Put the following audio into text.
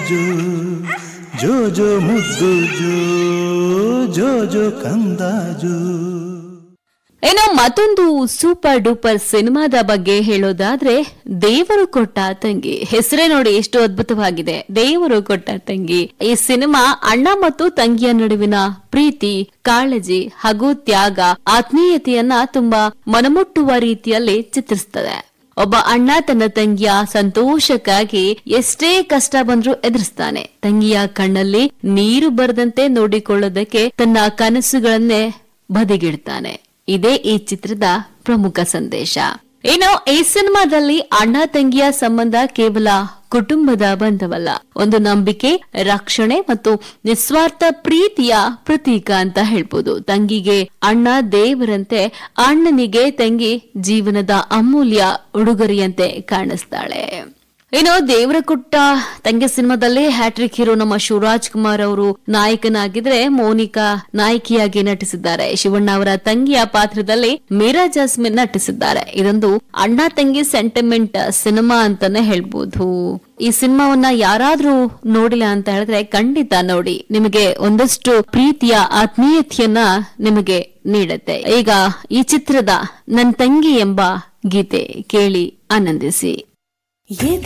ಜೋ ಜೋ ಜೋ ಮುದ್ದು ಜೋ ಜೋ ಜೋ ಕಂದ ಜೋ ಏನೋ ಮತ್ತೊಂದು ಸೂಪರ್ ಡೂಪರ್ ಸಿನಿಮಾದ ಬಗ್ಗೆ ಹೇಳೋದಾದ್ರೆ ದೇವರು ಕೊಟ್ಟ ತಂಗಿ ಹೆಸರೇ ನೋಡಿ ಎಷ್ಟು ಅದ್ಭುತವಾಗಿದೆ ದೇವರು ಕೊಟ್ಟ ತಂಗಿ ಈ ಸಿನಿಮಾ ಅಣ್ಣ ಮತ್ತು ತಂಗಿಯ ನಡುವಿನ ಪ್ರೀತಿ ಕಾಳಜಿ ಹಾಗೂ ತ್ಯಾಗ ಆತ್ಮೀಯತೆಯನ್ನ ತುಂಬಾ ಮನಮುಟ್ಟುವ ರೀತಿಯಲ್ಲಿ ಚಿತ್ರಿಸ್ತದೆ ಒಬ್ಬ ಅಣ್ಣ ತನ್ನ ತಂಗಿಯ ಸಂತೋಷಕ್ಕಾಗಿ ಎಷ್ಟೇ ಕಷ್ಟ ಬಂದ್ರೂ ಎದುರಿಸ್ತಾನೆ ತಂಗಿಯ ಕಣ್ಣಲ್ಲಿ ನೀರು ಬರದಂತೆ ನೋಡಿಕೊಳ್ಳೋದಕ್ಕೆ ತನ್ನ ಕನಸುಗಳನ್ನೇ ಬದಿಗಿಡ್ತಾನೆ ಇದೇ ಈ ಚಿತ್ರದ ಪ್ರಮುಖ ಸಂದೇಶ ಇನ್ನು ಈ ಸಿನಿಮಾದಲ್ಲಿ ಅಣ್ಣ ತಂಗಿಯ ಸಂಬಂಧ ಕೇವಲ ಕುಟುಂಬದ ಬಂಧವಲ್ಲ ಒಂದು ನಂಬಿಕೆ ರಕ್ಷಣೆ ಮತ್ತು ನಿಸ್ವಾರ್ಥ ಪ್ರೀತಿಯ ಪ್ರತೀಕ ಅಂತ ಹೇಳ್ಬೋದು ತಂಗಿಗೆ ಅಣ್ಣ ದೇವರಂತೆ ಅಣ್ಣನಿಗೆ ತಂಗಿ ಜೀವನದ ಅಮೂಲ್ಯ ಉಡುಗೊರೆಯಂತೆ ಕಾಣಿಸ್ತಾಳೆ ಇನ್ನು ದೇವರ ಕುಟ್ಟ ತಂಗಿ ಸಿನಿಮಾದಲ್ಲಿ ಹ್ಯಾಟ್ರಿಕ್ ಹೀರೋ ನಮ್ಮ ಶಿವರಾಜ್ ಕುಮಾರ್ ಅವರು ನಾಯಕನಾಗಿದ್ರೆ ಮೋನಿಕಾ ನಾಯಕಿಯಾಗಿ ನಟಿಸಿದ್ದಾರೆ ಶಿವಣ್ಣ ಅವರ ತಂಗಿಯ ಪಾತ್ರದಲ್ಲಿ ಮೀರಾ ಜಾಸ್ಮಿನ್ ನಟಿಸಿದ್ದಾರೆ ಇದೊಂದು ಅಣ್ಣ ತಂಗಿ ಸೆಂಟಿಮೆಂಟ್ ಸಿನಿಮಾ ಅಂತಾನೆ ಹೇಳ್ಬೋದು ಈ ಸಿನಿಮಾವನ್ನ ಯಾರಾದ್ರೂ ನೋಡಿಲ್ಲ ಅಂತ ಹೇಳಿದ್ರೆ ಖಂಡಿತ ನೋಡಿ ನಿಮಗೆ ಒಂದಷ್ಟು ಪ್ರೀತಿಯ ಆತ್ಮೀಯತೆಯನ್ನ ನಿಮಗೆ ನೀಡುತ್ತೆ ಈಗ ಈ ಚಿತ್ರದ ನನ್ ತಂಗಿ ಎಂಬ ಗೀತೆ ಕೇಳಿ ಆನಂದಿಸಿ ಎದೆ